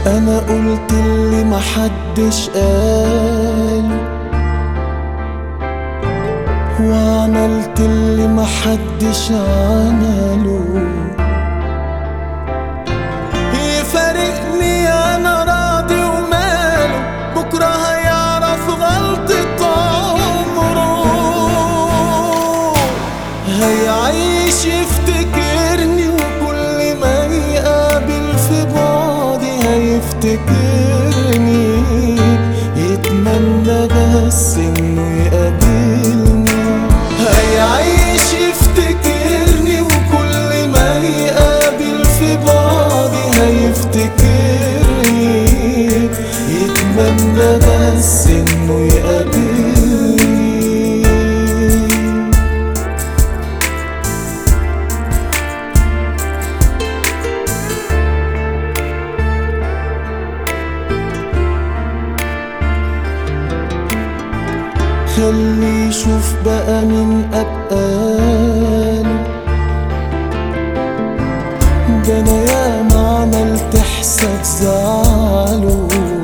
انا قلت اللي محدش قال وعملت اللي محدش عمله يفارقني انا راضي وماله بكره هيعرف غلطة عمره هيعيش يفتكرني وكل ما يقابل في بعدي هيفتكرني يتمنى بس انه يقابلني هيعيش يفتكرني وكل ما يقابل في بعدي هيفتكرني يتمنى بس انه يقابلني خلي يشوف بقى من أبقاله ده أنا ياما عملت حساب زعله